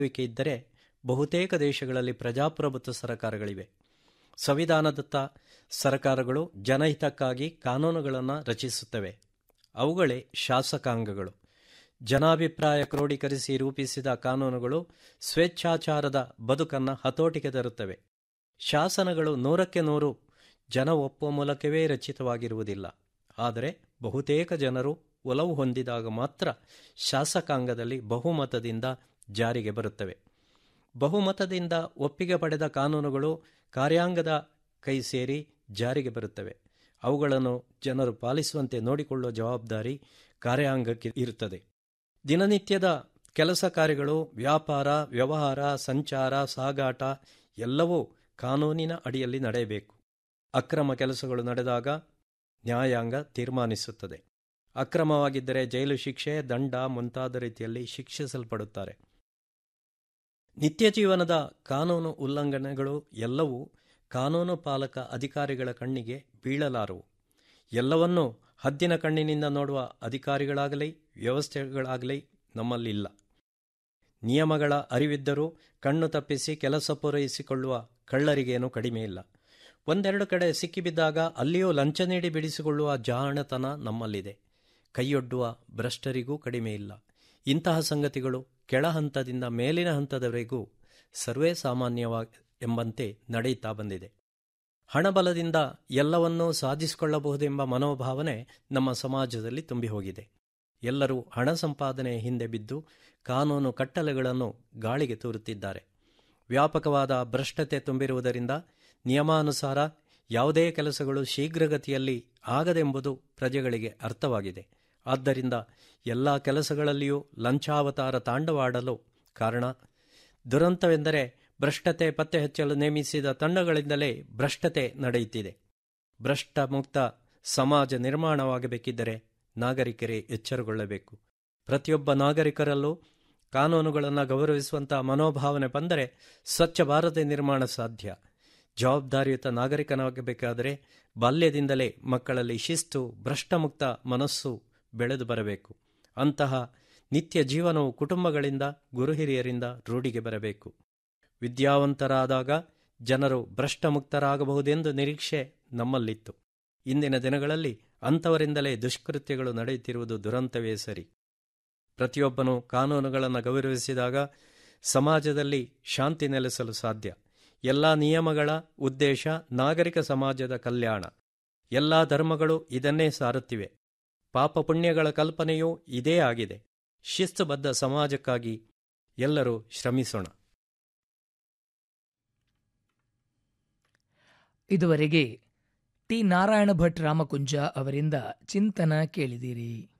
ಪ್ರಜಾಪ್ರಭುತ್ವ ಇದ್ದರೆ ಬಹುತೇಕ ದೇಶಗಳಲ್ಲಿ ಪ್ರಜಾಪ್ರಭುತ್ವ ಸರ್ಕಾರಗಳಿವೆ ಸಂವಿಧಾನದತ್ತ ಸರ್ಕಾರಗಳು ಜನಹಿತಕ್ಕಾಗಿ ಕಾನೂನುಗಳನ್ನು ರಚಿಸುತ್ತವೆ ಅವುಗಳೇ ಶಾಸಕಾಂಗಗಳು ಜನಾಭಿಪ್ರಾಯ ಕ್ರೋಢೀಕರಿಸಿ ರೂಪಿಸಿದ ಕಾನೂನುಗಳು ಸ್ವೇಚ್ಛಾಚಾರದ ಬದುಕನ್ನು ಹತೋಟಿಗೆ ತರುತ್ತವೆ ಶಾಸನಗಳು ನೂರಕ್ಕೆ ನೂರು ಜನ ಒಪ್ಪುವ ಮೂಲಕವೇ ರಚಿತವಾಗಿರುವುದಿಲ್ಲ ಆದರೆ ಬಹುತೇಕ ಜನರು ಒಲವು ಹೊಂದಿದಾಗ ಮಾತ್ರ ಶಾಸಕಾಂಗದಲ್ಲಿ ಬಹುಮತದಿಂದ ಜಾರಿಗೆ ಬರುತ್ತವೆ ಬಹುಮತದಿಂದ ಒಪ್ಪಿಗೆ ಪಡೆದ ಕಾನೂನುಗಳು ಕಾರ್ಯಾಂಗದ ಕೈ ಸೇರಿ ಜಾರಿಗೆ ಬರುತ್ತವೆ ಅವುಗಳನ್ನು ಜನರು ಪಾಲಿಸುವಂತೆ ನೋಡಿಕೊಳ್ಳುವ ಜವಾಬ್ದಾರಿ ಕಾರ್ಯಾಂಗಕ್ಕೆ ಇರುತ್ತದೆ ದಿನನಿತ್ಯದ ಕೆಲಸ ಕಾರ್ಯಗಳು ವ್ಯಾಪಾರ ವ್ಯವಹಾರ ಸಂಚಾರ ಸಾಗಾಟ ಎಲ್ಲವೂ ಕಾನೂನಿನ ಅಡಿಯಲ್ಲಿ ನಡೆಯಬೇಕು ಅಕ್ರಮ ಕೆಲಸಗಳು ನಡೆದಾಗ ನ್ಯಾಯಾಂಗ ತೀರ್ಮಾನಿಸುತ್ತದೆ ಅಕ್ರಮವಾಗಿದ್ದರೆ ಜೈಲು ಶಿಕ್ಷೆ ದಂಡ ಮುಂತಾದ ರೀತಿಯಲ್ಲಿ ಶಿಕ್ಷಿಸಲ್ಪಡುತ್ತಾರೆ ನಿತ್ಯ ಜೀವನದ ಕಾನೂನು ಉಲ್ಲಂಘನೆಗಳು ಎಲ್ಲವೂ ಕಾನೂನು ಪಾಲಕ ಅಧಿಕಾರಿಗಳ ಕಣ್ಣಿಗೆ ಬೀಳಲಾರವು ಎಲ್ಲವನ್ನೂ ಹದ್ದಿನ ಕಣ್ಣಿನಿಂದ ನೋಡುವ ಅಧಿಕಾರಿಗಳಾಗಲಿ ವ್ಯವಸ್ಥೆಗಳಾಗಲಿ ನಮ್ಮಲ್ಲಿಲ್ಲ ನಿಯಮಗಳ ಅರಿವಿದ್ದರೂ ಕಣ್ಣು ತಪ್ಪಿಸಿ ಕೆಲಸ ಪೂರೈಸಿಕೊಳ್ಳುವ ಕಳ್ಳರಿಗೇನೂ ಕಡಿಮೆ ಇಲ್ಲ ಒಂದೆರಡು ಕಡೆ ಸಿಕ್ಕಿಬಿದ್ದಾಗ ಅಲ್ಲಿಯೂ ಲಂಚ ನೀಡಿ ಬಿಡಿಸಿಕೊಳ್ಳುವ ಜಾಣತನ ನಮ್ಮಲ್ಲಿದೆ ಕೈಯೊಡ್ಡುವ ಭ್ರಷ್ಟರಿಗೂ ಕಡಿಮೆ ಇಲ್ಲ ಇಂತಹ ಸಂಗತಿಗಳು ಕೆಳ ಹಂತದಿಂದ ಮೇಲಿನ ಹಂತದವರೆಗೂ ಸರ್ವೇ ಸಾಮಾನ್ಯವಾಗಿ ಎಂಬಂತೆ ನಡೆಯುತ್ತಾ ಬಂದಿದೆ ಹಣಬಲದಿಂದ ಎಲ್ಲವನ್ನೂ ಸಾಧಿಸಿಕೊಳ್ಳಬಹುದೆಂಬ ಮನೋಭಾವನೆ ನಮ್ಮ ಸಮಾಜದಲ್ಲಿ ತುಂಬಿ ಹೋಗಿದೆ ಎಲ್ಲರೂ ಹಣ ಸಂಪಾದನೆಯ ಹಿಂದೆ ಬಿದ್ದು ಕಾನೂನು ಕಟ್ಟಲೆಗಳನ್ನು ಗಾಳಿಗೆ ತೂರುತ್ತಿದ್ದಾರೆ ವ್ಯಾಪಕವಾದ ಭ್ರಷ್ಟತೆ ತುಂಬಿರುವುದರಿಂದ ನಿಯಮಾನುಸಾರ ಯಾವುದೇ ಕೆಲಸಗಳು ಶೀಘ್ರಗತಿಯಲ್ಲಿ ಆಗದೆಂಬುದು ಪ್ರಜೆಗಳಿಗೆ ಅರ್ಥವಾಗಿದೆ ಆದ್ದರಿಂದ ಎಲ್ಲ ಕೆಲಸಗಳಲ್ಲಿಯೂ ಲಂಚಾವತಾರ ತಾಂಡವಾಡಲು ಕಾರಣ ದುರಂತವೆಂದರೆ ಭ್ರಷ್ಟತೆ ಪತ್ತೆ ಹಚ್ಚಲು ನೇಮಿಸಿದ ತಂಡಗಳಿಂದಲೇ ಭ್ರಷ್ಟತೆ ನಡೆಯುತ್ತಿದೆ ಭ್ರಷ್ಟ ಮುಕ್ತ ಸಮಾಜ ನಿರ್ಮಾಣವಾಗಬೇಕಿದ್ದರೆ ನಾಗರಿಕರೇ ಎಚ್ಚರಗೊಳ್ಳಬೇಕು ಪ್ರತಿಯೊಬ್ಬ ನಾಗರಿಕರಲ್ಲೂ ಕಾನೂನುಗಳನ್ನು ಗೌರವಿಸುವಂಥ ಮನೋಭಾವನೆ ಬಂದರೆ ಸ್ವಚ್ಛ ಭಾರತ ನಿರ್ಮಾಣ ಸಾಧ್ಯ ಜವಾಬ್ದಾರಿಯುತ ನಾಗರಿಕನಾಗಬೇಕಾದರೆ ಬಾಲ್ಯದಿಂದಲೇ ಮಕ್ಕಳಲ್ಲಿ ಶಿಸ್ತು ಭ್ರಷ್ಟಮುಕ್ತ ಮನಸ್ಸು ಬೆಳೆದು ಬರಬೇಕು ಅಂತಹ ನಿತ್ಯ ಜೀವನವು ಕುಟುಂಬಗಳಿಂದ ಗುರುಹಿರಿಯರಿಂದ ರೂಢಿಗೆ ಬರಬೇಕು ವಿದ್ಯಾವಂತರಾದಾಗ ಜನರು ಭ್ರಷ್ಟಮುಕ್ತರಾಗಬಹುದೆಂದು ನಿರೀಕ್ಷೆ ನಮ್ಮಲ್ಲಿತ್ತು ಇಂದಿನ ದಿನಗಳಲ್ಲಿ ಅಂಥವರಿಂದಲೇ ದುಷ್ಕೃತ್ಯಗಳು ನಡೆಯುತ್ತಿರುವುದು ದುರಂತವೇ ಸರಿ ಪ್ರತಿಯೊಬ್ಬನೂ ಕಾನೂನುಗಳನ್ನು ಗೌರವಿಸಿದಾಗ ಸಮಾಜದಲ್ಲಿ ಶಾಂತಿ ನೆಲೆಸಲು ಸಾಧ್ಯ ಎಲ್ಲ ನಿಯಮಗಳ ಉದ್ದೇಶ ನಾಗರಿಕ ಸಮಾಜದ ಕಲ್ಯಾಣ ಎಲ್ಲ ಧರ್ಮಗಳು ಇದನ್ನೇ ಸಾರುತ್ತಿವೆ ಪಾಪ ಪುಣ್ಯಗಳ ಕಲ್ಪನೆಯೂ ಇದೇ ಆಗಿದೆ ಶಿಸ್ತುಬದ್ಧ ಸಮಾಜಕ್ಕಾಗಿ ಎಲ್ಲರೂ ಶ್ರಮಿಸೋಣ ಇದುವರೆಗೆ ಟಿ ನಾರಾಯಣ ಭಟ್ ರಾಮಕುಂಜ ಅವರಿಂದ ಚಿಂತನ ಕೇಳಿದಿರಿ